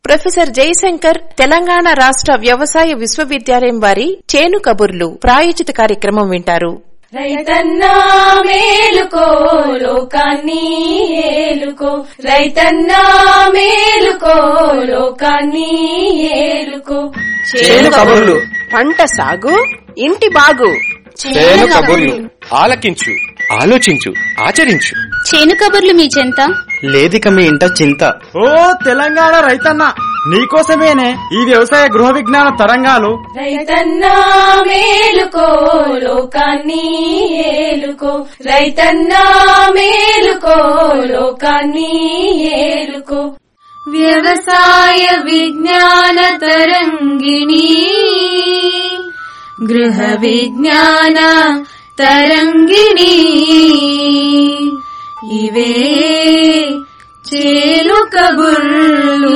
professor Jayashankar Telangana రాష్ట్ర వ్యవసాయ విశ్వవిద్యాలయం వారి చేను కబుర్లు ప్రాయోజిత కార్యక్రమం వింటారు రైతన్నా మేలుకో లోకాన్ని ఏలుకో రైతన్నా మేలుకో లోకాన్ని ఏలుకో చేను కబుర్లు పంట సాగు ఇంటి బాగు చేను కబుర్లు ఆలకించు ఆలోచించు ఆచరించు చేను కబుర్లు మీ చెంత లేదిక మీ ఇంట చింత ఓ తెలంగాణ రైతన్న నీకోసమేనే ఈ వ్యవసాయ గృహ విజ్ఞాన తరంగాలు రైతన్నా మేలుకో లోకాన్ని ఏలుకో రైతన్నా మేలుకో లోకాన్ని ఏలుకో వ్యవసాయ విజ్ఞాన తరంగిణి గృహ విజ్ఞాన తరంగిణి ఇవే చేలు కబుర్లు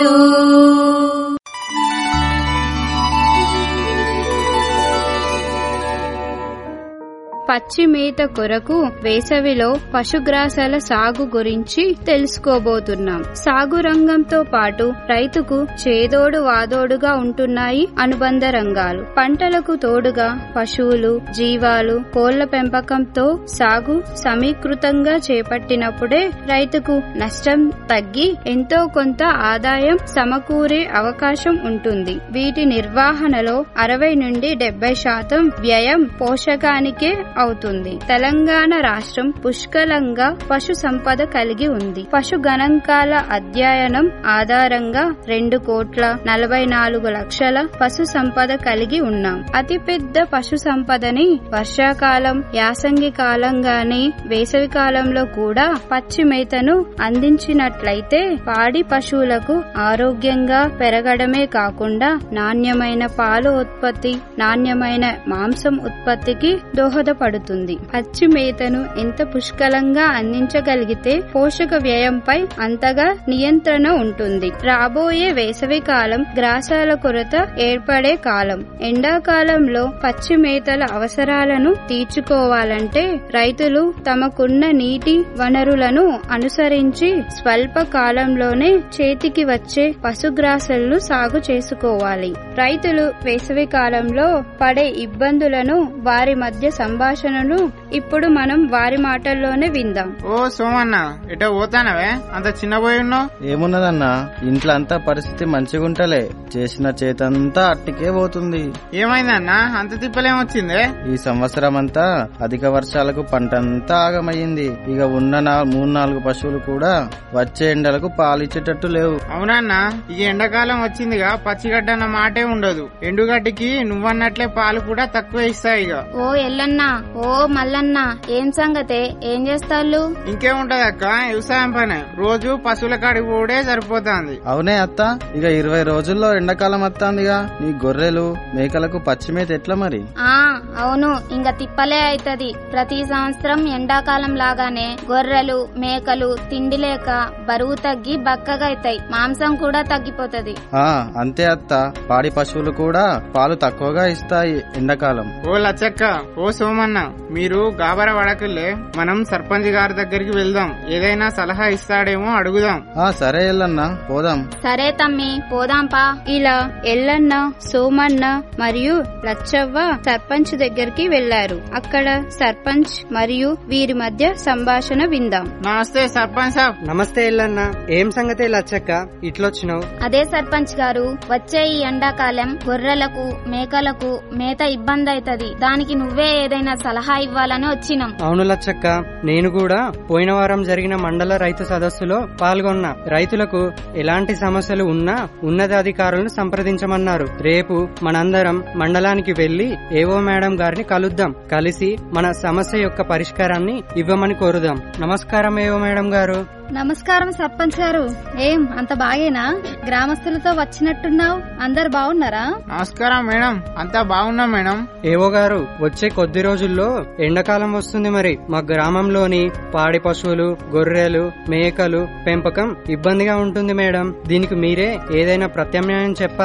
పచ్చి మేత కొరకు వేసవిలో పశుగ్రాసాల సాగు గురించి తెలుసుకోబోతున్నాం సాగు రంగంతో పాటు రైతుకు చేదోడు వాదోడుగా ఉంటున్నాయి అనుబంధ రంగాలు పంటలకు తోడుగా పశువులు జీవాలు కోళ్ల పెంపకంతో సాగు సమీకృతంగా చేపట్టినప్పుడే రైతుకు నష్టం తగ్గి ఎంతో కొంత ఆదాయం సమకూరే అవకాశం ఉంటుంది వీటి నిర్వహణలో అరవై నుండి డెబ్బై శాతం వ్యయం పోషకానికే అవుతుంది తెలంగాణ రాష్ట్రం పుష్కలంగా పశు సంపద కలిగి ఉంది పశు గణాంకాల అధ్యయనం ఆధారంగా రెండు కోట్ల నలభై నాలుగు లక్షల పశు సంపద కలిగి ఉన్నాం అతిపెద్ద పశు సంపదని వర్షాకాలం యాసంగి కాలం గాని వేసవి కాలంలో కూడా పచ్చి మేతను అందించినట్లయితే పాడి పశువులకు ఆరోగ్యంగా పెరగడమే కాకుండా నాణ్యమైన పాలు ఉత్పత్తి నాణ్యమైన మాంసం ఉత్పత్తికి దోహదపడుతుంది పచ్చి మేతను ఎంత పుష్కలంగా అందించగలిగితే పోషక వ్యయంపై అంతగా నియంత్రణ ఉంటుంది రాబోయే వేసవి కాలం గ్రాసాల కొరత ఏర్పడే కాలం ఎండాకాలంలో పచ్చి మేతల అవసరాలను తీర్చుకోవాలంటే రైతులు తమకున్న నీటి వనరులను అనుసరించి స్వల్ప కాలంలోనే చేతికి వచ్చే పశుగ్రాసాలను సాగు చేసుకోవాలి రైతులు వేసవి కాలంలో పడే ఇబ్బందులను వారి మధ్య సంభాషణను ఇప్పుడు మనం వారి మాటల్లోనే విందాం ఓ సోమన్న ఎటో పోతానవే అంత చిన్నపోయి ఉన్నావు ఏమున్నదన్నా ఇంట్లో అంతా పరిస్థితి మంచిగుంటలే చేసిన చేతంతా అట్టికే పోతుంది ఏమైందన్నా అంత తిప్పలేమొచ్చిందే ఈ సంవత్సరం అంతా అధిక వర్షాలకు పంటంతా ఆగమయ్యింది ఇక ఉన్న నా మూడు నాలుగు పశువులు కూడా వచ్చే ఎండలకు పాలిచ్చేటట్టు లేవు అవునన్నా ఇక ఎండాకాలం వచ్చిందిగా పచ్చిగడ్డ అన్న మాటే ఉండదు ఎండుగడ్డికి నువ్వన్నట్లే పాలు కూడా తక్కువ ఇస్తాయి ఇక ఓ ఎల్లన్నా ఓ మల్లన్నా ఏం సంగతే ఏం చేస్తాళ్ళు ఇంకేముంటది అక్క వ్యవసాయం పని రోజు పశువుల కాడికి పోడే సరిపోతాంది అవునే అత్త ఇక ఇరవై రోజుల్లో ఎండాకాలం వస్తాందిగా నీ గొర్రెలు మేకలకు పచ్చిమేత ఎట్లా మరి ఆ అవును ఇంక తిప్పలే అయితది ప్రతి సంవత్సరం ఎండాకాలం లాగానే గొర్రెలు మేకలు తిండి లేక బరువు తగ్గి బక్కగా అవుతాయి మాంసం కూడా తగ్గిపోతది ఆ అంతే అత్త పాడి పశువులు కూడా పాలు తక్కువగా ఇస్తాయి ఎండాకాలం ఓ లచ్చక్క ఓ సోమన్న మీరు గాబర పడకలే మనం సర్పంచ్ గారి దగ్గరికి వెళ్దాం ఏదైనా సలహా ఇస్తాడేమో అడుగుదాం ఆ సరే ఎల్లన్నా పోదాం సరే తమ్మి పోదాంపా ఇలా ఎల్లన్న సోమన్న మరియు లచ్చవ్వ సర్పంచ్ దగ్గరికి వెళ్లారు అక్కడ సర్పంచ్ మరియు వీరి మధ్య సంభాషణ విందాం నమస్తే సర్పంచ్ సాబ్ నమస్తే ఎల్లన్న ఏం సంగతే లచ్చక్క ఇట్లొచ్చినావు అదే సర్పంచ్ గారు వచ్చే ఈ ఎండాకాలం గొర్రెలకు మేకలకు మేత ఇబ్బంది అవుతది దానికి నువ్వే ఏదైనా సలహా ఇవ్వాలని వచ్చినాం అవును లచ్చక్క నేను కూడా పోయిన వారం జరిగిన మండల రైతు సదస్సులో పాల్గొన్నా రైతులకు ఎలాంటి సమస్యలు ఉన్నా ఉన్నతాధికారులను సంప్రదించమన్నారు రేపు మనందరం మండలానికి వెళ్లి ఏవో మేడం గారిని కలుద్దాం కలిసి మన సమస్య యొక్క పరిష్కారాన్ని ఇవ్వమని కోరుదాం నమస్కారం ఏవో మేడం గారు నమస్కారం సర్పంచ్ గారు ఏం అంత బాగేనా గ్రామస్తులతో వచ్చినట్టున్నావు అందరు బాగున్నారా నమస్కారం మేడం అంతా బాగున్నాం మేడం ఏవో గారు వచ్చే కొద్ది రోజుల్లో ఎండాకాలం వస్తుంది మరి మా గ్రామంలోని పాడి పశువులు గొర్రెలు మేకలు పెంపకం ఇబ్బందిగా ఉంటుంది మేడం దీనికి మీరే ఏదైనా ప్రత్యామ్నాయం చెప్పాలి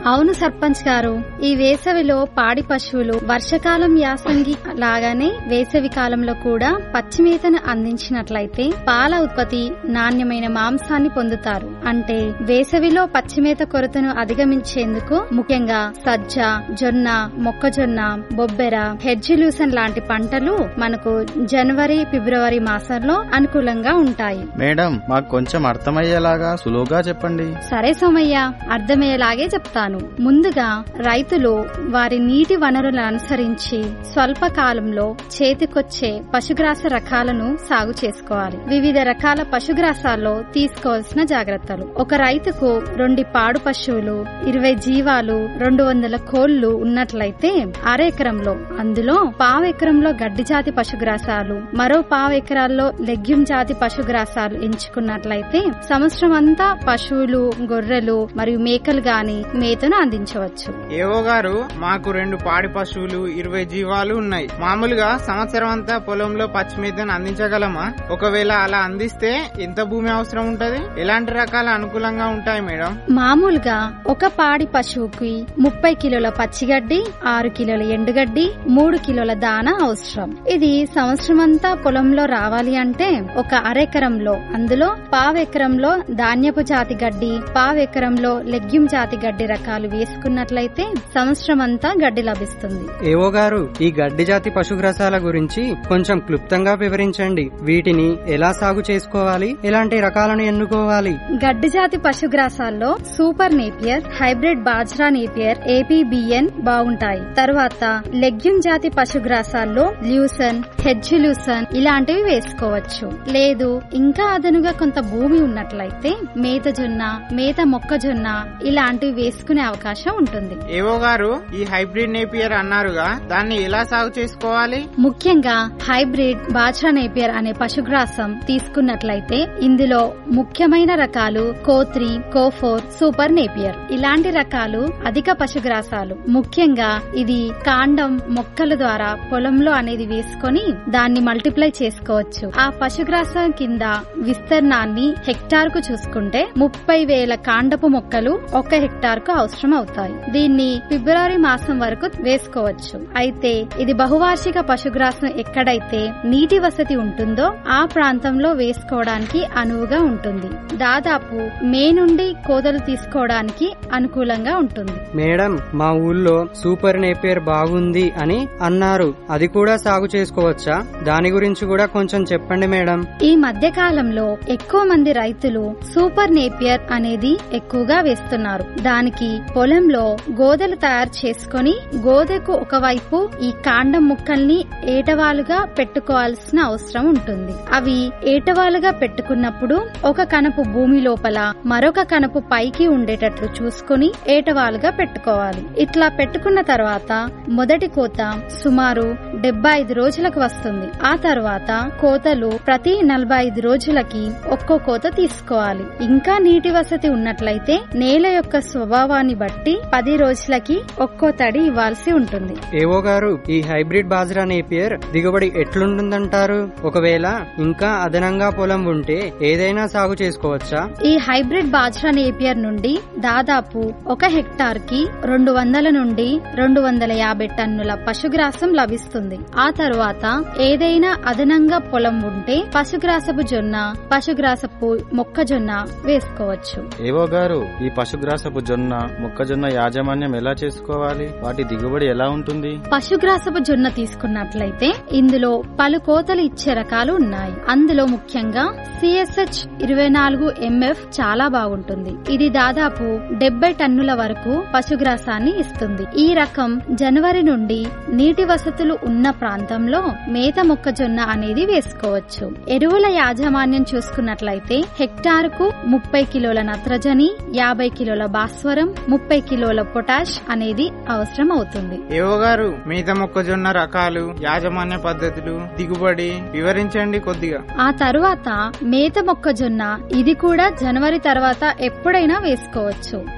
అవును సర్పంచ్ గారు ఈ వేసవిలో పాడి పశువులు వర్షకాలం యాసంగి లాగానే వేసవి కాలంలో కూడా పచ్చిమేతను అందించినట్లయితే పాల ఉత్పత్తి నాణ్యమైన మాంసాన్ని పొందుతారు అంటే వేసవిలో పచ్చిమేత కొరతను అధిగమించేందుకు ముఖ్యంగా సజ్జ జొన్న మొక్కజొన్న బొబ్బెర హెడ్జిలూసన్ లాంటి పంటలు మనకు జనవరి ఫిబ్రవరి మాసంలో అనుకూలంగా ఉంటాయి మేడం మాకు కొంచెం అర్థమయ్యేలాగా సులువుగా చెప్పండి సరే సోమయ్య అర్థమయ్యేలాగే చెప్తాను ముందుగా రైతులు వారి నీటి వనరులను అనుసరించి స్వల్ప కాలంలో చేతికొచ్చే పశుగ్రాస రకాలను సాగు చేసుకోవాలి వివిధ రకాల పశుగ్రాసాల్లో తీసుకోవాల్సిన జాగ్రత్తలు ఒక రైతుకు రెండు పాడు పశువులు ఇరవై జీవాలు రెండు వందల కోళ్లు ఉన్నట్లయితే అరెకరంలో అందులో పావెకరంలో గడ్డి జాతి పశుగ్రాసాలు మరో పావెకరాల్లో లెగ్యూమ్ జాతి పశుగ్రాసాలు ఎంచుకున్నట్లయితే సంవత్సరం అంతా పశువులు గొర్రెలు మరియు మేకలు గాని మేతను అందించవచ్చు ఏవో గారు మాకు రెండు పాడి పశువులు ఇరవై జీవాలు ఉన్నాయి మామూలుగా సంవత్సరం అంతా పొలంలో పచ్చిమేతను అందించగలమా ఒకవేళ అలా అందిస్తే ఎంత భూమి అవసరం ఉంటది ఎలాంటి రకాల అనుకూలంగా ఉంటాయి మేడం మామూలుగా ఒక పాడి పశువుకి ముప్పై కిలోల పచ్చిగడ్డి ఆరు కిలోల ఎండుగడ్డి మూడు కిలోల దాన అవసరం ఇది సంవత్సరం అంతా పొలంలో రావాలి అంటే ఒక అరెకరంలో అందులో పావెకరంలో ధాన్యపు జాతి గడ్డి పావెకరంలో లెగ్యూమ్ జాతి గడ్డి రకాలు వేసుకున్నట్లయితే సంవత్సరం అంతా గడ్డి లభిస్తుంది ఏవో గారు ఈ గడ్డి జాతి పశుగ్రాసాల గురించి కొంచెం క్లుప్తంగా వివరించండి వీటిని ఎలా సాగు చేసుకోవాలి ఎలాంటి రకాలను ఎన్నుకోవాలి గడ్డి జాతి పశుగ్రాసాల్లో super Napier hybrid bajra Napier APBN బాగుంటాయి తర్వాత లెగ్యూమ్ జాతి పశుగ్రాసాల్లో ల్యూసన్ హెడ్జిలూసన్ ఇలాంటివి వేసుకోవచ్చు లేదు ఇంకా అదనుగా కొంత భూమి ఉన్నట్లయితే మేత జొన్న మేత మొక్కజొన్న ఇలాంటివి వేసుకునే అవకాశం ఉంటుంది ఏవో గారు ఈ హైబ్రిడ్ నేపియర్ అన్నారుగా దాన్ని ఎలా సాగు చేసుకోవాలి ముఖ్యంగా హైబ్రిడ్ బాజ్రా నేపియర్ అనే పశుగ్రాసం తీసుకున్నట్లయితే ఇందులో ముఖ్యమైన రకాలు కోత్రి కోఫోర్ సూపర్ నేపియర్ ఇలాంటి రకాలు అధిక పశుగ్రాసాలు ముఖ్యంగా ఇది కాండం మొక్కల ద్వారా పొలంలో అనేది వేసుకొని దాన్ని మల్టిప్లై చేసుకోవచ్చు ఆ పశుగ్రాసం కింద విస్తీర్ణాన్ని హెక్టార్ కు చూసుకుంటే ముప్పై వేల కాండపు మొక్కలు ఒక హెక్టార్ కు అవసరం అవుతాయి దీన్ని ఫిబ్రవరి మాసం వరకు వేసుకోవచ్చు అయితే ఇది బహువార్షిక పశుగ్రాసం ఎక్కడైతే నీటి వసతి ఉంటుందో ఆ ప్రాంతంలో వేసుకోవడానికి అనువుగా ఉంటుంది దాదాపు మే నుండి కోతలు తీసుకోవడానికి అనుకూలంగా ఉంటుంది మేడం మా ఊళ్ళో సూపర్ నేపియర్ బాగుంది అని అన్నారు అది కూడా సాగు చేసుకోవచ్చా దాని గురించి కూడా కొంచెం చెప్పండి మేడం ఈ మధ్య కాలంలో ఎక్కువ మంది రైతులు సూపర్ నేపియర్ అనేది ఎక్కువగా వేస్తున్నారు దానికి పొలంలో గోదెలు తయారు చేసుకొని గోదెకు ఒకవైపు ఈ కాండం ముక్కల్ని ఏటవాలుగా పెట్టుకోవాల్సిన అవసరం ఉంటుంది అవి ఏటవాలుగా పెట్టుకున్నప్పుడు ఒక కనపు భూమి లోపల మరొక కనపు పైకి ఉండేటట్లు చూసుకుని ఏటవాలుగా పెట్టుకోవాలి ఇట్లా పెట్టుకున్న తర్వాత మొదటి కోత సుమారు డెబ్బై ఐదు రోజులకు వస్తుంది ఆ తర్వాత కోతలు ప్రతి నలభై ఐదు రోజులకి ఒక్కో కోత తీసుకోవాలి ఇంకా నీటి వసతి ఉన్నట్లయితే నేల యొక్క స్వభావాన్ని బట్టి పది రోజులకి ఒక్కో తడి ఇవ్వాల్సి ఉంటుంది ఏవో గారు ఈ హైబ్రిడ్ బాజ్రా నేపియర్ దిగుబడి ఎట్లుంటుందంటారు ఒకవేళ ఇంకా అదనంగా పొలం ఉంటే ఏదైనా సాగు చేసుకోవచ్చా ఈ హైబ్రిడ్ బాజ్రా నేపియర్ నుండి దాదాపు ఒక హెక్టార్ కి రెండు వందల నుండి రెండు వందల యాభై టన్నుల పశుగ్రాసం లభిస్తుంది ఆ తరువాత ఏదైనా అదనంగా పొలం ఉంటే పశుగ్రాసపు జొన్న పశుగ్రాసపు మొక్కజొన్న వేసుకోవచ్చు ఏవో గారు ఈ పశుగ్రాసపు జొన్న మొక్కజొన్న యాజమాన్యం ఎలా చేసుకోవాలి వాటి దిగుబడి ఎలా ఉంటుంది పశుగ్రాసపు జొన్న తీసుకున్నట్లయితే ఇందులో పలు కోతలు ఇచ్చే రకాలు ఉన్నాయి అందులో ముఖ్యంగా సిఎస్హెచ్ ఇరవై నాలుగు ఎంఎఫ్ చాలా బాగుంటుంది ఇది దాదాపు డెబ్బై టన్నుల వరకు పశుగ్రాసాన్ని ఇస్తుంది ఈ రకం జనవరి నుండి నీటి వసతులు ఉన్న ప్రాంతంలో మేత మొక్కజొన్న అనేది వేసుకోవచ్చు ఎరువుల యాజమాన్యం చూసుకున్నట్లయితే హెక్టార్ కు ముప్పై కిలోల నత్రజని యాభై కిలోల భాస్వరం ముప్పై కిలోల పొటాష్ అనేది అవసరం అవుతుంది ఏవో గారు మిగత మొక్కజొన్న రకాలు యాజమాన్య పద్ధతులు దిగుబడి వివరించండి కొద్దిగా ఆ తరువాత మేత మొక్కజొన్న ఇది కూడా జనవరి తర్వాత ఎప్పుడైనా వేసుకోవచ్చు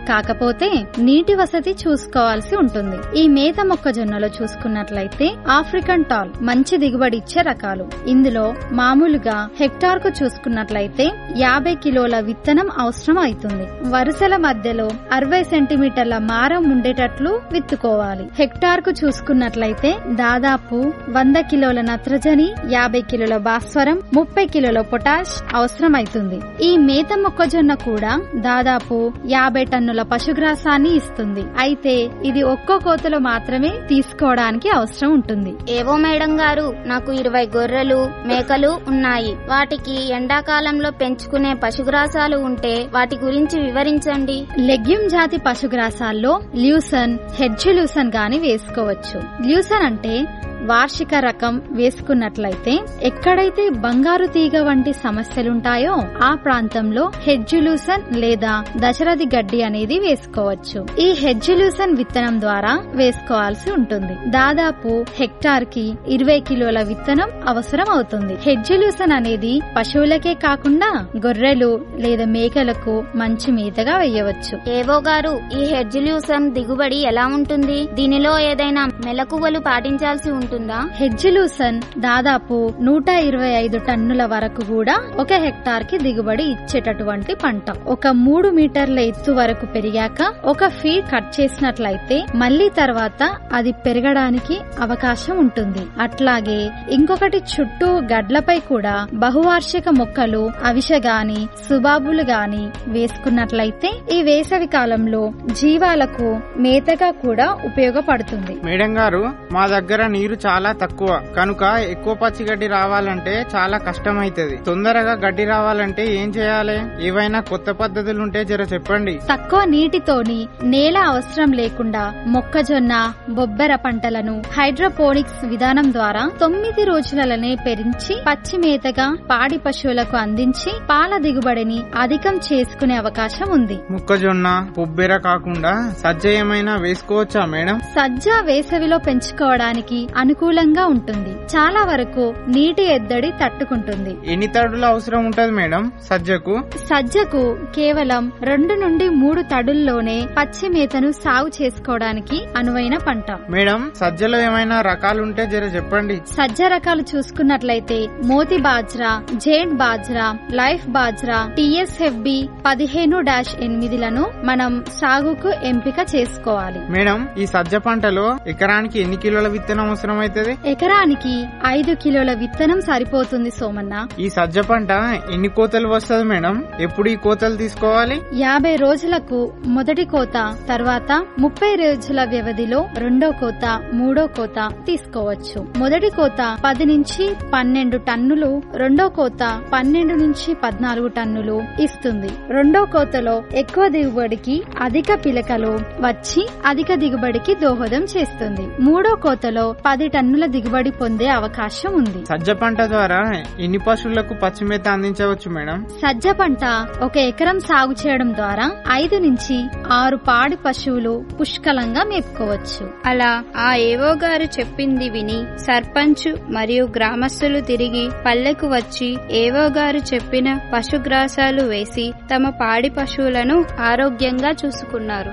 కాకపోతే నీటి వసతి చూసుకోవాల్సి ఉంటుంది ఈ మేత మొక్కజొన్నలో చూసుకున్నట్లయితే ఆఫ్రికన్ టాల్ మంచి దిగుబడి ఇచ్చే రకాలు ఇందులో మామూలుగా హెక్టార్ కు చూసుకున్నట్లయితే యాభై కిలోల విత్తనం అవసరం అవుతుంది వరుసల మధ్యలో అరవై సెంటీమీటర్ల మారం ఉండేటట్లు విత్తుకోవాలి హెక్టార్ కు చూసుకున్నట్లయితే దాదాపు వంద కిలోల నత్రజని యాభై కిలోల భాస్వరం ముప్పై కిలోల పొటాష్ అవసరం అవుతుంది ఈ మేత మొక్కజొన్న కూడా దాదాపు యాభై టన్నుల పశుగ్రాసాన్ని ఇస్తుంది అయితే ఇది ఒక్కో కోతలో మాత్రమే తీసుకోవడానికి అవసరం ఉంటుంది ఏవో మేడం గారు నాకు ఇరవై గొర్రెలు మేకలు ఉన్నాయి వాటికి ఎండాకాలంలో పెంచుకునే పశుగ్రాసాలు ఉంటే వాటి గురించి వివరించండి లెగ్యూమ్ జాతి పశుగ్రాసాల్లో ల్యూసన్ హెడ్జ్ ల్యూసన్ గాని వేసుకోవచ్చు ల్యూసన్ అంటే వార్షిక రకం వేసుకున్నట్లయితే ఎక్కడైతే బంగారు తీగ వంటి సమస్యలుంటాయో ఆ ప్రాంతంలో హెడ్జులూసన్ లేదా దశరథి గడ్డి అనేది వేసుకోవచ్చు ఈ హెడ్జులూసన్ విత్తనం ద్వారా వేసుకోవాల్సి ఉంటుంది దాదాపు హెక్టార్ కి ఇరవై కిలోల విత్తనం అవసరం అవుతుంది హెడ్జులూసన్ అనేది పశువులకే కాకుండా గొర్రెలు లేదా మేకలకు మంచి మేతగా వేయవచ్చు ఏవో గారు ఈ హెడ్జిల్యూసన్ దిగుబడి ఎలా ఉంటుంది దీనిలో ఏదైనా మెలకువలు పాటించాల్సి ఉంటుందా హెడ్జిలూసన్ దాదాపు నూట ఇరవై ఐదు టన్నుల వరకు కూడా ఒక హెక్టార్ కి దిగుబడి ఇచ్చేటటువంటి పంట ఒక మూడు మీటర్ల ఎత్తు వరకు పెరిగాక ఒక ఫీట్ కట్ చేసినట్లయితే మళ్లీ తర్వాత అది పెరగడానికి అవకాశం ఉంటుంది అట్లాగే ఇంకొకటి చుట్టూ గడ్లపై కూడా బహువార్షిక మొక్కలు అవిష గాని సుబాబులు గాని వేసుకున్నట్లయితే ఈ వేసవి కాలంలో జీవాలకు మేతగా కూడా ఉపయోగపడుతుంది మేడం గారు మా దగ్గర నీరు చాలా తక్కువ కనుక ఎక్కువ పచ్చి గడ్డి రావాలంటే చాలా కష్టం అవుతుంది తొందరగా గడ్డి రావాలంటే ఏం చేయాలి ఏవైనా కొత్త పద్ధతులుంటే జర చెప్పండి తక్కువ నీటితోని నేల అవసరం లేకుండా మొక్కజొన్న బొబ్బెర పంటలను హైడ్రోపోనిక్స్ విధానం ద్వారా తొమ్మిది రోజులలోనే పెరించి పచ్చి మేతగా పాడి పశువులకు అందించి పాల దిగుబడిని అధికం చేసుకునే అవకాశం ఉంది మొక్కజొన్న పొబ్బెర కాకుండా సజ్జ ఏమైనా వేసుకోవచ్చా మేడం సజ్జ వేసవిలో పెంచుకోవడానికి అనుకూలంగా ఉంటుంది చాలా వరకు నీటి ఎద్దడి తట్టుకుంటుంది ఎన్ని తడులు అవసరం ఉంటది మేడం సజ్జకు సజ్జకు కేవలం రెండు నుండి మూడు తడుల్లోనే పచ్చి మేతను సాగు చేసుకోవడానికి అనువైన పంట మేడం సజ్జలో ఏమైనా రకాలుంటే జర చెప్పండి సజ్జ రకాలు చూసుకున్నట్లయితే Moti bajra jade bajra life bajra TSFB పదిహేను డాష్ ఎనిమిదిలను మనం సాగుకు ఎంపిక చేసుకోవాలి మేడం ఈ సజ్జ పంటలో ఎకరానికి ఎన్ని కిలోల విత్తనం అవసరం అవుతుంది ఎకరానికి ఐదు కిలోల విత్తనం సరిపోతుంది సోమన్న ఈ సజ్జ పంట ఎన్ని కోతలు వస్తుంది మేడం ఎప్పుడు ఈ కోతలు తీసుకోవాలి యాభై రోజులకు మొదటి కోత తర్వాత ముప్పై రోజుల వ్యవధిలో రెండో కోత మూడో కోత తీసుకోవచ్చు మొదటి కోత పది నుంచి పన్నెండు టన్నులు రెండో కోత పన్నెండు నుంచి పద్నాలుగు టన్నులు ఇస్తుంది రెండో కోతలో ఎక్కువ దిగుబడికి అధిక పిలకలు వచ్చి అధిక దిగుబడికి దోహదం చేస్తుంది మూడో కోతలో పది టన్నుల దిగుబడి పొందే అవకాశం ఉంది సజ్జ పంట ద్వారా ఎన్ని పశువులకు పచ్చిమేత అందించవచ్చు మేడం సజ్జ పంట ఒక ఎకరం సాగు చేయడం ద్వారా ఐదు నుంచి ఆరు పాడి పశువులు పుష్కలంగా మేపుకోవచ్చు అలా ఆ ఏవో గారు చెప్పింది విని సర్పంచ్ మరియు గ్రామస్తులు తిరిగి పల్లెకు వచ్చి ఏవో గారు చెప్పిన పశుగ్రాసాలు వేసి తమ పాడి పశువులను ఆరోగ్యంగా చూసుకున్నారు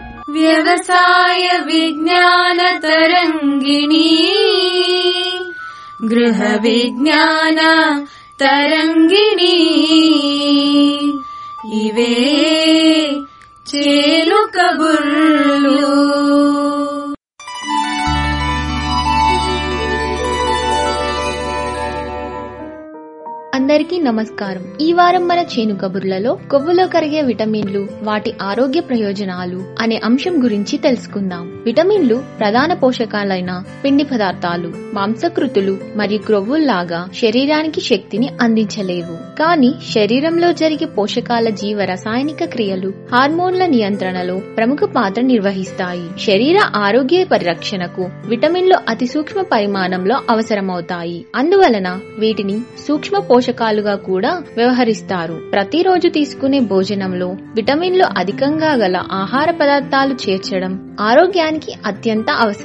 వ్యవసాయ విజ్ఞాన తరంగిణి గృహ విజ్ఞాన తరంగిణి ఇవే చేలు కబుర్లు అందరికీ నమస్కారం ఈ వారం మన చేను కబుర్లలో కొవ్వులో కరిగే విటమిన్లు వాటి ఆరోగ్య ప్రయోజనాలు అనే అంశం గురించి తెలుసుకుందాం విటమిన్లు ప్రధాన పోషకాలైన పిండి పదార్థాలు మాంసకృతులు మరియు క్రొవ్వుల్లాగా శరీరానికి శక్తిని అందించలేవు కానీ శరీరంలో జరిగే పోషకాల జీవ రసాయనిక క్రియలు హార్మోన్ల నియంత్రణలో ప్రముఖ పాత్ర నిర్వహిస్తాయి శరీర ఆరోగ్య పరిరక్షణకు విటమిన్లు అతి సూక్ష్మ పరిమాణంలో అవసరమవుతాయి అందువలన వీటిని సూక్ష్మ పోషకాలుగా కూడా వ్యవహరిస్తారు ప్రతిరోజు తీసుకునే భోజనంలో విటమిన్లు అధికంగా గల ఆహార పదార్థాలు చేర్చడం ఆరోగ్యానికి అత్యంత అవసరం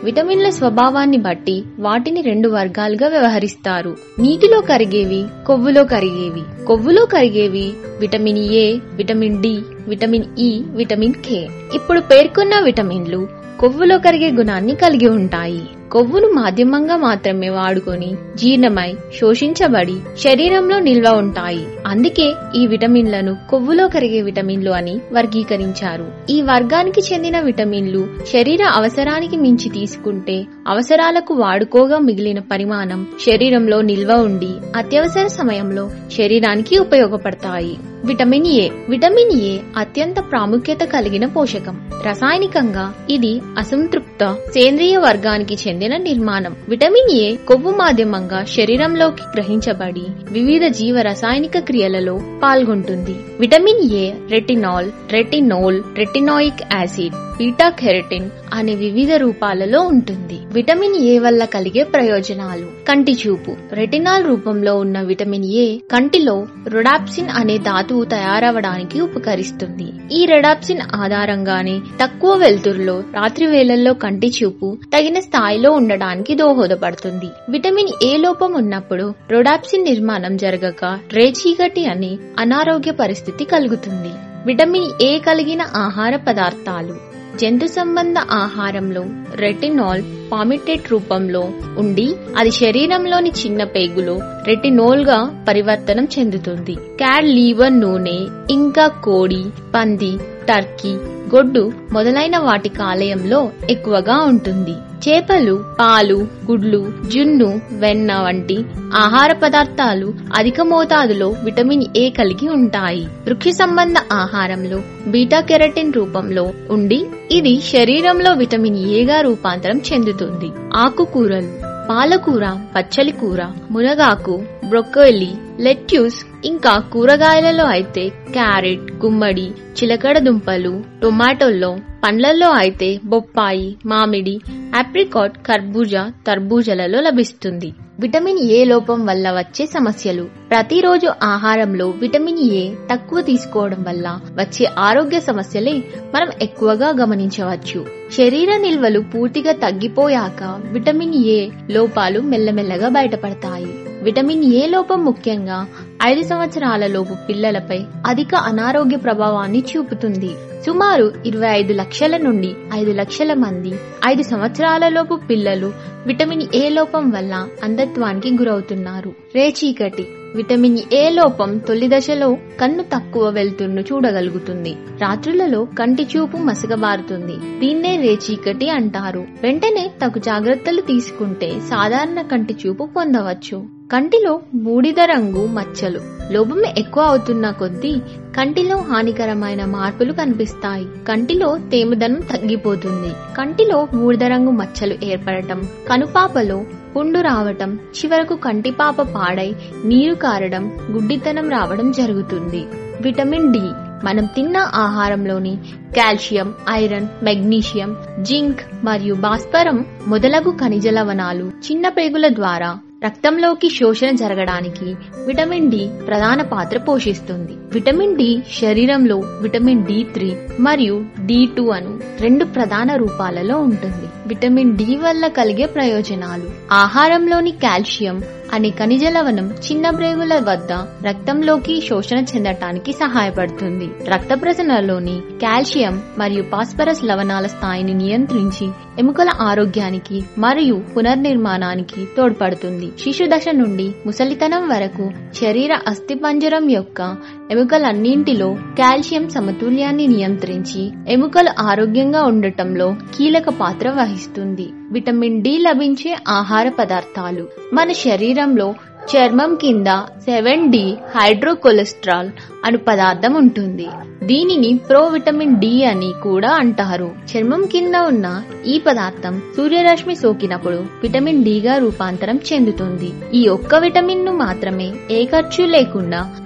విటమిన్ల స్వభావాన్ని బట్టి వాటిని రెండు వర్గాలుగా వ్యవహరిస్తారు నీటిలో కరిగేవి కొవ్వులో కరిగేవి కొవ్వులో కరిగేవి vitamin A vitamin D vitamin E vitamin K ఇప్పుడు పేర్కొన్న విటమిన్లు కొవ్వులో కరిగే గుణాన్ని కలిగి ఉంటాయి కొవ్వును మాధ్యమంగా మాత్రమే వాడుకొని జీర్ణమై శోషించబడి శరీరంలో నిల్వ ఉంటాయి అందుకే ఈ విటమిన్లను కొవ్వులో కరిగే విటమిన్లు అని వర్గీకరించారు ఈ వర్గానికి చెందిన విటమిన్లు శరీర అవసరానికి మించి తీసుకుంటే అవసరాలకు వాడుకోగా మిగిలిన పరిమాణం శరీరంలో నిల్వ ఉండి అత్యవసర సమయంలో శరీరానికి ఉపయోగపడతాయి విటమిన్ ఏ విటమిన్ ఏ అత్యంత ప్రాముఖ్యత కలిగిన పోషకం రసాయనికంగా ఇది అసంతృప్త సేంద్రియ వర్గానికి చెందిన నిర్మాణం విటమిన్ ఏ కొవ్వు మాధ్యమంగా శరీరంలోకి గ్రహించబడి వివిధ జీవ రసాయనిక క్రియలలో పాల్గొంటుంది vitamin A retinal retinol retinoic acid beta carotene అనే వివిధ రూపాలలో ఉంటుంది విటమిన్ ఏ వల్ల కలిగే ప్రయోజనాలు కంటి చూపు రెటినాల్ రూపంలో ఉన్న విటమిన్ ఏ కంటిలో రొడాప్సిన్ అనే ధాతువు తయారవడానికి ఉపకరిస్తుంది ఈ రెడాప్సిన్ ఆధారంగానే తక్కువ వెలుతురులో రాత్రి వేళల్లో కంటి చూపు తగిన స్థాయిలో ఉండడానికి దోహదపడుతుంది విటమిన్ ఏ లోపం ఉన్నప్పుడు రొడాప్సిన్ నిర్మాణం జరగక రేచీగటి అనే అనారోగ్య పరిస్థితి కలుగుతుంది విటమిన్ ఏ కలిగిన ఆహార పదార్థాలు జంతు సంబంధ ఆహారంలో రెటినాల్ పామిటేట్ రూపంలో ఉండి అది శరీరంలోని చిన్న పేగులో రెటినోల్ గా పరివర్తనం చెందుతుంది క్యాడ్ లీవర్ నూనె ఇంకా కోడి పంది టర్కీ గొడ్డు మొదలైన వాటి కాలేయంలో ఎక్కువగా ఉంటుంది చేపలు పాలు గుడ్లు జున్ను వెన్న వంటి ఆహార పదార్థాలు అధిక మోతాదులో విటమిన్ ఏ కలిగి ఉంటాయి వృక్ష సంబంధ ఆహారంలో బీటా కెరటిన్ రూపంలో ఉండి ఇది శరీరంలో విటమిన్ ఏగా రూపాంతరం చెందుతుంది ఆకుకూరలు పాలకూర పచ్చలి కూర మునగాకు బ్రొకోలి లెట్యూస్ ఇంకా కూరగాయలలో అయితే క్యారెట్ గుమ్మడి చిలకడ దుంపలు టొమాటోల్లో పండ్లలో అయితే బొప్పాయి మామిడి ఆప్రికాట్ కర్బూజా తర్బూజలలో లభిస్తుంది విటమిన్ ఏ లోపం వల్ల వచ్చే సమస్యలు ప్రతిరోజు ఆహారంలో విటమిన్ ఏ తక్కువ తీసుకోవడం వల్ల వచ్చే ఆరోగ్య సమస్యలే మనం ఎక్కువగా గమనించవచ్చు శరీర నిల్వలు పూర్తిగా తగ్గిపోయాక విటమిన్ ఏ లోపాలు మెల్లమెల్లగా బయటపడతాయి విటమిన్ ఏ లోపం ముఖ్యంగా ఐదు సంవత్సరాల లోపు పిల్లలపై అధిక అనారోగ్య ప్రభావాన్ని చూపుతుంది సుమారు ఇరవై ఐదు లక్షల నుండి ఐదు లక్షల మంది ఐదు సంవత్సరాల లోపు పిల్లలు విటమిన్ ఏ లోపం వల్ల అంధత్వానికి గురవుతున్నారు రేచీకటి విటమిన్ ఏ లోపం తొలి దశలో కన్ను తక్కువ వెలుతురును చూడగలుగుతుంది రాత్రులలో కంటి చూపు మసకబారుతుంది దీన్నే రేచీకటి అంటారు వెంటనే తగు జాగ్రత్తలు తీసుకుంటే సాధారణ కంటి చూపు పొందవచ్చు కంటిలో బూడిద రంగు మచ్చలు లోపం ఎక్కువ అవుతున్న కొద్దీ కంటిలో హానికరమైన మార్పులు కనిపిస్తాయి కంటిలో తేమదనం తగ్గిపోతుంది కంటిలో బూడిద రంగు మచ్చలు ఏర్పడటం కనుపాపలో పుండు రావటం చివరకు కంటిపాప పాడై నీరు కారడం గుడ్డితనం రావడం జరుగుతుంది విటమిన్ డి మనం తిన్న ఆహారంలోని కాల్షియం ఐరన్ మెగ్నీషియం జింక్ మరియు భాస్వరం మొదలగు ఖనిజ లవణాలు చిన్న పేగుల ద్వారా రక్తంలోకి శోషణ జరగడానికి విటమిన్ డి ప్రధాన పాత్ర పోషిస్తుంది విటమిన్ డి శరీరంలో విటమిన్ డి త్రీ మరియు డి టూ అను రెండు ప్రధాన రూపాలలో ఉంటుంది విటమిన్ డి వల్ల కలిగే ప్రయోజనాలు ఆహారంలోని కాల్షియం అనే ఖనిజ లవణం చిన్న ప్రేగుల వద్ద రక్తంలోకి శోషణ చెందటానికి సహాయపడుతుంది రక్త ప్రసరణలోని కాల్షియం మరియు పాస్పరస్ లవణాల స్థాయిని నియంత్రించి ఎముకల ఆరోగ్యానికి మరియు పునర్నిర్మాణానికి తోడ్పడుతుంది శిశు దశ నుండి ముసలితనం వరకు శరీర అస్థిపంజరం యొక్క ఎముకలన్నింటిలో కాల్షియం సమతుల్యాన్ని నియంత్రించి ఎముకలు ఆరోగ్యంగా ఉండటంలో కీలక పాత్ర వహిస్తుంది విటమిన్ డి లభించే ఆహార పదార్థాలు మన శరీరంలో చర్మం కింద సెవెన్ డి హైడ్రోకొలెస్ట్రాల్ అను పదార్థం ఉంటుంది దీనిని ప్రో విటమిన్ డి అని కూడా అంటారు చర్మం కింద ఉన్న ఈ పదార్థం సూర్యరశ్మి సోకినప్పుడు విటమిన్ డి గా రూపాంతరం చెందుతుంది ఈ ఒక్క విటమిన్ ను మాత్రమే ఏ ఖర్చు లేకుండా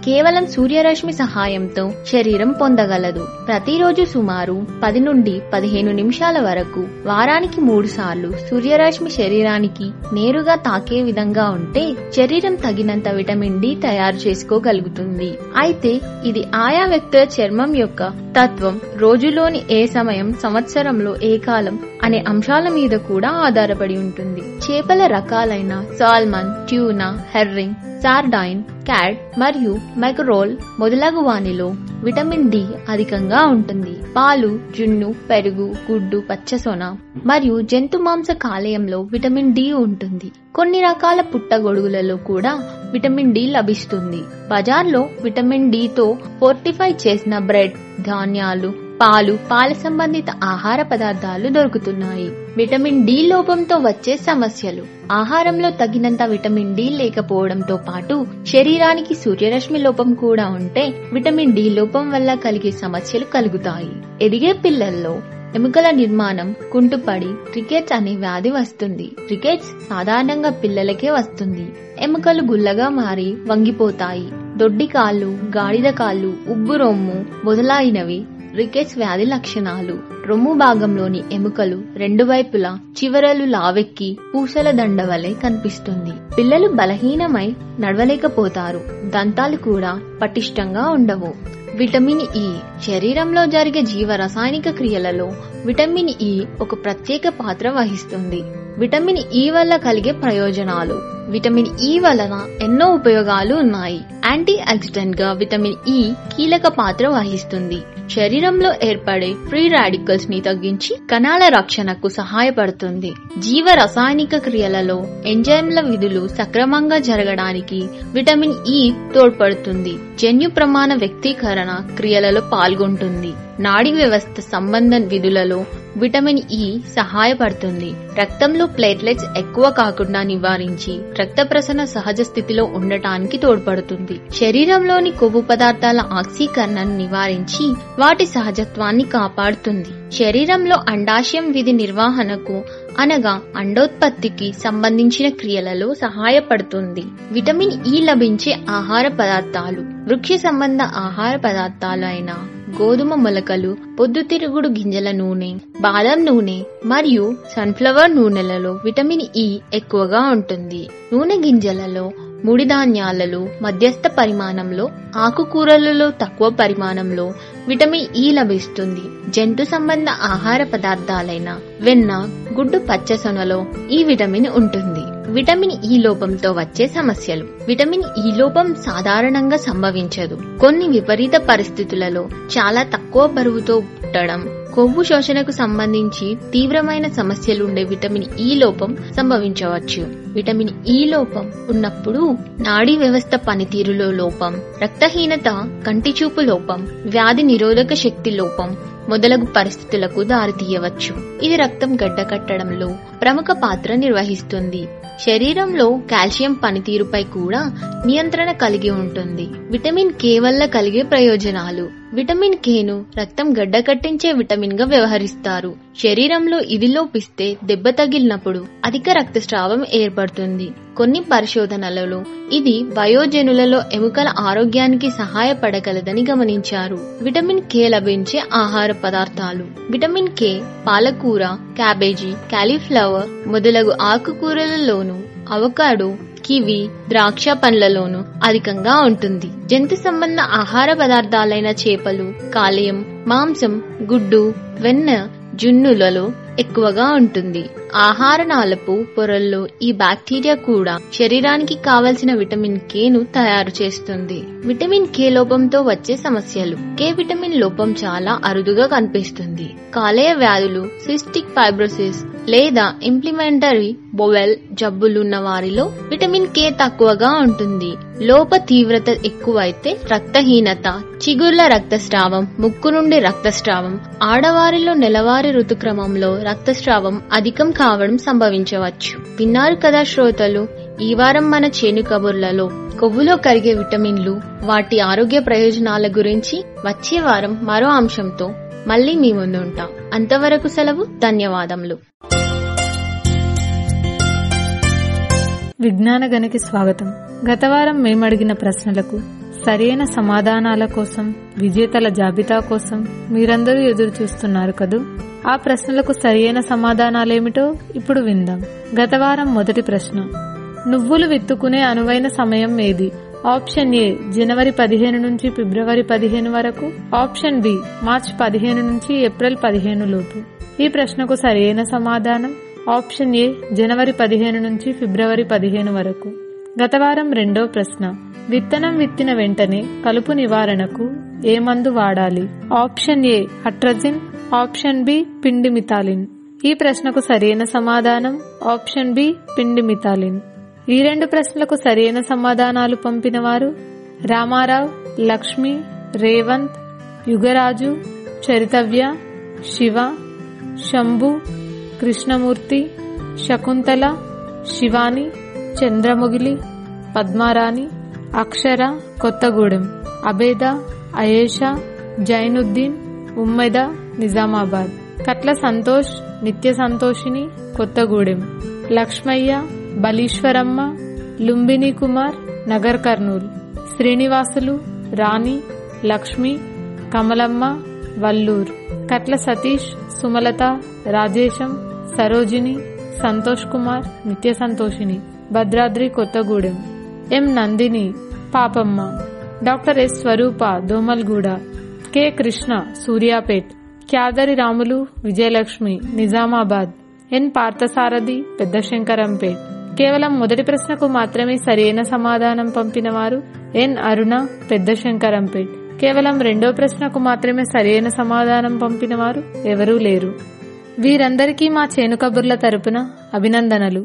కేవలం సూర్యరశ్మి సహాయంతో శరీరం పొందగలదు ప్రతిరోజు సుమారు పది నుండి పదిహేను నిమిషాల వరకు వారానికి మూడు సార్లు సూర్యరశ్మి శరీరానికి నేరుగా తాకే విధంగా ఉంటే శరీరం తగినంత విటమిన్ డి తయారు చేసుకోగలుగుతుంది అయితే ఇది ఆయా వ్యక్తుల చర్మం యొక్క తత్వం రోజులోని ఏ సమయం సంవత్సరంలో ఏ కాలం అనే అంశాల మీద కూడా ఆధారపడి ఉంటుంది చేపల రకాలైన salmon tuna herring sardine cat మరియు మైక్రోల్ మొదలగు వానిలో విటమిన్ డి అధికంగా ఉంటుంది పాలు జున్ను పెరుగు గుడ్డు పచ్చసొన మరియు జంతు మాంస కాలేయంలో విటమిన్ డి ఉంటుంది కొన్ని రకాల పుట్టగొడుగులలో కూడా విటమిన్ డి లభిస్తుంది బజార్లో విటమిన్ డితో ఫోర్టిఫై చేసిన బ్రెడ్ ధాన్యాలు పాలు పాల సంబంధిత ఆహార పదార్థాలు దొరుకుతున్నాయి విటమిన్ డి లోపంతో వచ్చే సమస్యలు ఆహారంలో తగినంత విటమిన్ డి లేకపోవడంతో పాటు శరీరానికి సూర్యరశ్మి లోపం కూడా ఉంటే విటమిన్ డి లోపం వల్ల కలిగే సమస్యలు కలుగుతాయి ఎదిగే పిల్లల్లో ఎముకల నిర్మాణం కుంటుపడి రికెట్స్ అనే వ్యాధి వస్తుంది రికెట్స్ సాధారణంగా పిల్లలకే వస్తుంది ఎముకలు గుల్లగా మారి వంగిపోతాయి దొడ్డి కాళ్ళు గాడిద కాళ్ళు ఉబ్బు రొమ్ము మొదలైనవి రికెట్స్ వ్యాధి లక్షణాలు రొమ్ము భాగంలోని ఎముకలు రెండు వైపులా చివరలు లావెక్కి పూసల దండ వలె కనిపిస్తుంది పిల్లలు బలహీనమై నడవలేకపోతారు దంతాలు కూడా పటిష్టంగా ఉండవు విటమిన్ ఇ శరీరంలో జరిగే జీవ రసాయనిక క్రియలలో విటమిన్ ఇ ఒక ప్రత్యేక పాత్ర వహిస్తుంది విటమిన్ ఇ వల్ల కలిగే ప్రయోజనాలు విటమిన్ ఇ వలన ఎన్నో ఉపయోగాలు ఉన్నాయి యాంటీ ఆక్సిడెంట్ గా విటమిన్ ఇ కీలక పాత్ర వహిస్తుంది శరీరంలో ఏర్పడే ఫ్రీ రాడికల్స్ ని తగ్గించి కణాల రక్షణకు సహాయపడుతుంది జీవ రసాయనిక క్రియలలో ఎంజైమ్ల విధులు సక్రమంగా జరగడానికి విటమిన్ ఇ తోడ్పడుతుంది జన్యు ప్రమాణ వ్యక్తీకరణ క్రియలలో పాల్గొంటుంది నాడీ వ్యవస్థ సంబంధ విధులలో విటమిన్ ఇ సహాయపడుతుంది రక్తంలో ప్లేట్లెట్స్ ఎక్కువ కాకుండా నివారించి రక్త ప్రసరణ సహజ స్థితిలో ఉండటానికి తోడ్పడుతుంది శరీరంలోని కొవ్వు పదార్థాల ఆక్సీకరణను నివారించి వాటి సహజత్వాన్ని కాపాడుతుంది శరీరంలో అండాశయం విధి నిర్వహణకు అనగా అండోత్పత్తికి సంబంధించిన క్రియలలో సహాయపడుతుంది విటమిన్ ఇ లభించే ఆహార పదార్థాలు వృక్ష సంబంధ ఆహార పదార్థాలు అయిన గోధుమ మొలకలు పొద్దుతిరుగుడు గింజల నూనె బాదం నూనె మరియు సన్ఫ్లవర్ నూనెలలో విటమిన్ ఇ ఎక్కువగా ఉంటుంది నూనె గింజలలో ముడి ధాన్యాలలో మధ్యస్థ పరిమాణంలో ఆకుకూరలలో తక్కువ పరిమాణంలో విటమిన్ ఇ లభిస్తుంది జంతు సంబంధ ఆహార పదార్థాలైన వెన్న గుడ్డు పచ్చసొనలో ఈ విటమిన్ ఉంటుంది విటమిన్ ఈ లోపంతో వచ్చే సమస్యలు విటమిన్ ఈ లోపం సాధారణంగా సంభవించదు కొన్ని విపరీత పరిస్థితులలో చాలా తక్కువ బరువుతో పుట్టడం కొవ్వు శోషణకు సంబంధించి తీవ్రమైన సమస్యలుండే విటమిన్ ఈ లోపం సంభవించవచ్చు విటమిన్ ఈ లోపం ఉన్నప్పుడు నాడీ వ్యవస్థ పనితీరులో లోపం రక్తహీనత కంటిచూపు లోపం వ్యాధి నిరోధక శక్తి లోపం మొదలగు పరిస్థితులకు దారితీయవచ్చు ఇది రక్తం గడ్డకట్టడంలో ప్రముఖ పాత్ర నిర్వహిస్తుంది శరీరంలో కాల్షియం పనితీరుపై కూడా నియంత్రణ కలిగి ఉంటుంది విటమిన్ కే వల్ల కలిగే ప్రయోజనాలు విటమిన్ కేను రక్తం గడ్డకట్టించే విటమిన్ గా వ్యవహరిస్తారు శరీరంలో ఇది లోపిస్తే దెబ్బ తగిలినప్పుడు అధిక రక్తస్రావం ఏర్పడుతుంది కొన్ని పరిశోధనలలో ఇది వయోజనులలో ఎముకల ఆరోగ్యానికి సహాయపడగలదని గమనించారు విటమిన్ కే లభించే ఆహార పదార్థాలు విటమిన్ కే పాలకూర క్యాబేజీ కాలీఫ్లవర్ మొదలగు ఆకుకూరలలోను అవకాడో కివి ద్రాక్ష పండ్లలోనూ అధికంగా ఉంటుంది జంతు సంబంధ ఆహార పదార్థాలైన చేపలు కాలేయం మాంసం గుడ్డు వెన్న జున్నులలో ఎక్కువగా ఉంటుంది ఆహార నాలపు పొరల్లో ఈ బ్యాక్టీరియా కూడా శరీరానికి కావలసిన విటమిన్ కే ను తయారు చేస్తుంది విటమిన్ కే లోపంతో వచ్చే సమస్యలు కే విటమిన్ లోపం చాలా అరుదుగా కనిపిస్తుంది కాలేయ వ్యాధులు సిస్టిక్ ఫైబ్రోసిస్ లేదా ఇంప్లిమెంటరీ బొవెల్ జబ్బులున్న వారిలో విటమిన్ కే తక్కువగా ఉంటుంది లోప తీవ్రత ఎక్కువైతే రక్తహీనత చిగుర్ల రక్తస్రావం ముక్కు నుండి రక్తస్రావం ఆడవారిలో నెలవారీ ఋతుక్రమంలో రక్తస్రావం అధికం కావడం సంభవించవచ్చు విన్నారు కదా శ్రోతలు ఈ వారం మన చేను కబుర్లలో కొవ్వులో కరిగే విటమిన్లు వాటి ఆరోగ్య ప్రయోజనాల గురించి వచ్చే వారం మరో అంశంతో మళ్ళీ మీ ముందు ఉంటాం అంతవరకు సెలవు ధన్యవాదములు విజ్ఞాన గనికి స్వాగతం గత వారం మేమడిగిన ప్రశ్నలకు సరైన సమాధానాల కోసం విజేతల జాబితా కోసం మీరందరూ ఎదురు చూస్తున్నారు కదూ ఆ ప్రశ్నలకు సరియైన సమాధానాలేమిటో ఇప్పుడు విందాం గత వారం మొదటి ప్రశ్న నువ్వులు విత్తుకునే అనువైన సమయం ఏది ఆప్షన్ ఏ జనవరి పదిహేను నుంచి ఫిబ్రవరి పదిహేను వరకు ఆప్షన్ బి మార్చ్ పదిహేను నుంచి ఏప్రిల్ పదిహేను లోపు ఈ ప్రశ్నకు సరైన సమాధానం ఆప్షన్ ఏ జనవరి పదిహేను నుంచి ఫిబ్రవరి పదిహేను వరకు గత వారం రెండో ప్రశ్న విత్తనం విత్తిన వెంటనే కలుపు నివారణకు ఏ మందు వాడాలి option A atrazine option B pendimethalin ఈ ప్రశ్నకు సరైన సమాధానం ఆప్షన్ బి పిండి మితాలిన్ ఈ రెండు ప్రశ్నలకు సరైన సమాధానాలు పంపిన వారు రామారావు లక్ష్మి రేవంత్ యుగరాజు చరితవ్య శివ శంభు కృష్ణమూర్తి శకుంతల శివాని చంద్రముగిలి పద్మారాణి అక్షర కొత్తగూడెం అబేద అయేష జైనుద్దీన్ ఉమ్మెద నిజామాబాద్ కట్ల సంతోష్ నిత్య సంతోషిని కొత్తగూడెం లక్ష్మయ్య బలీశ్వరమ్మ లుంబిని కుమార్ నగర్ కర్నూల్ శ్రీనివాసులు రాణి లక్ష్మి కమలమ్మ వల్లూర్ కట్ల Satish Sumalatha Rajesham Sarojini Santosh Kumar Nitya Santoshini Bhadradri Kothagudem M Nandini Papamma doctor S Swarupa Domalguda K Krishna Suryapet Kyadari Ramulu Vijayalakshmi Nizamabad N Parthasarathy Peddashankarampet కేవలం మొదటి ప్రశ్నకు మాత్రమే సరైన సమాధానం పంపిన వారు ఎన్ అరుణ పెద్దశంకరంపేట్ కేవలం రెండో ప్రశ్నకు మాత్రమే సరైన సమాధానం పంపిన వారు ఎవరూ లేరు వీరందరికీ మా చేను కబుర్ల తరపున అభినందనలు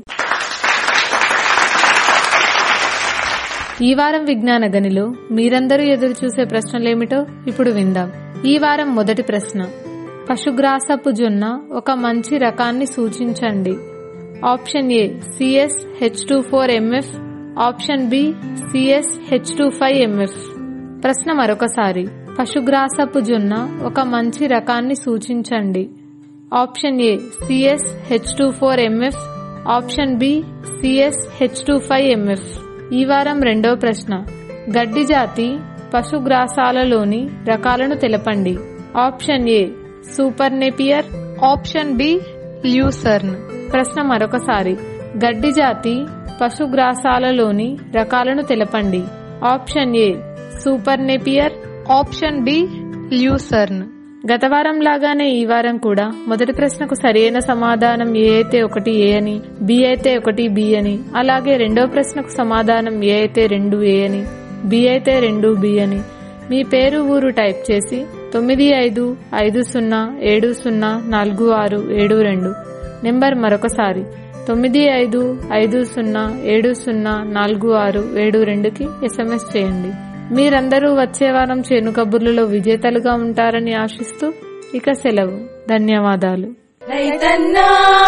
ఈ వారం విజ్ఞాన గనిలో మీరందరూ ఎదురు చూసే ప్రశ్నలేమిటో ఇప్పుడు విందాం ఈ వారం మొదటి ప్రశ్న పశుగ్రాసపు జొన్న ఒక మంచి రకాన్ని సూచించండి option A CS H two four MF option B CS H two five MF ప్రశ్న మరొకసారి పశుగ్రాసపు జొన్న ఒక మంచి రకాన్ని సూచించండి option A CS H two four MF option B CS H two five MF ఈ వారం రెండో ప్రశ్న గడ్డి జాతి పశుగ్రాసాలలోని రకాలను తెలపండి option A super Napier option B lucerne ప్రశ్న మరొకసారి గడ్డి జాతి పశుగ్రాసాలలోని రకాలను తెలపండి option A super Napier option B ల్యూసర్న్ గత వారం లాగానే ఈ వారం కూడా మొదటి ప్రశ్నకు సరైన సమాధానం ఏ అయితే ఒకటి ఏ అని బి అయితే ఒకటి బి అని అలాగే రెండో ప్రశ్నకు సమాధానం ఏ అయితే రెండు ఏ అని బి అయితే రెండు బి అని మీ పేరు ఊరు టైప్ చేసి తొమ్మిది ఐదు ఐదు సున్నా ఏడు సున్నా నాలుగు ఆరు ఏడు రెండు నెంబర్ మరొకసారి తొమ్మిది ఐదు ఐదు సున్నా ఏడు సున్నా నాలుగు ఆరు ఏడు రెండుకి ఎస్ఎంఎస్ చేయండి మీరందరూ వచ్చే వారం చేను కబుర్లలో విజేతలుగా ఉంటారని ఆశిస్తూ ఇక సెలవు ధన్యవాదాలు రైతన్నా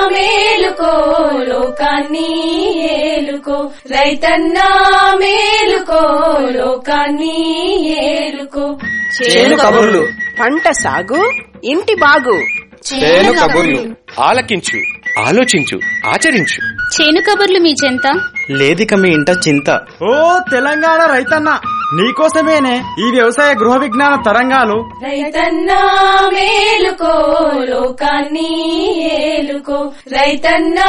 మేలుకో లోకాన్ని ఏలుకో రైతన్నా మేలుకో లోకాన్ని ఏలుకో చేను కబుర్లు పంట సాగు ఇంటి బాగు చేను కబుర్లు ఆలకించు ఆలోచించు ఆచరించు చేను కబుర్లు మీ చెంత లేదిక మీ ఇంట చింత ఓ తెలంగాణ రైతన్న నీకోసమేనే ఈ వ్యవసాయ గృహ విజ్ఞాన తరంగాలు రైతన్నా మేలుకో లోకాన్ని ఏలుకో రైతన్నా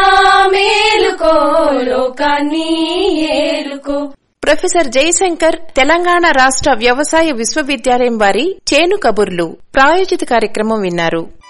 మేలుకో లోకాన్ని ఏలుకో ప్రొఫెసర్ జయశంకర్ తెలంగాణ రాష్ట్ర వ్యవసాయ విశ్వవిద్యాలయం వారి చేను కబుర్లు ప్రాయోజిత కార్యక్రమం విన్నారు